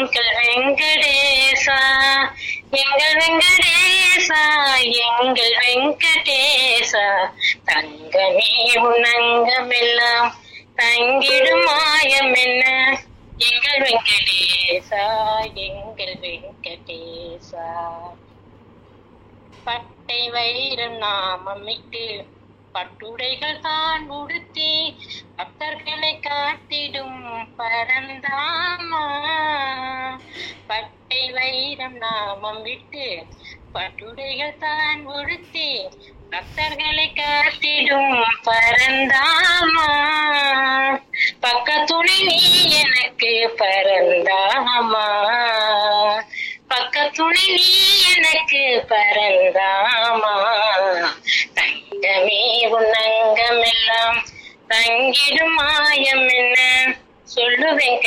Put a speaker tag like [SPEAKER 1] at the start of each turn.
[SPEAKER 1] எங்கள் வெங்கடேசா எங்கள் வெங்கடேசா எங்கள் வெங்கடேசா தங்கமே உன்னங்கமெல்லாம் தங்கிடும் மாயம் என்ன எங்கள் வெங்கடேசா எங்கள் வெங்கடேசா பட்டை வைரம் நாமமிட்டு பட்டுடைகள் தான் உடுத்தி பக்தர்களை காட்டிடும் பரந்தாமா பட்டை வைரம் நாமம் விட்டு பட்டுடைகள் தான் உடுத்தி பக்தர்களை காட்டிடும் பரந்தாமா பக்கத்துணை நீ எனக்கு பரந்தாமா பக்கத்துணை நீ எனக்கு பரந்தாமா தங்கமே உன்னங்கமெல்லாம் தங்கிடும் மாயம் என்ன சொல்லுவேன்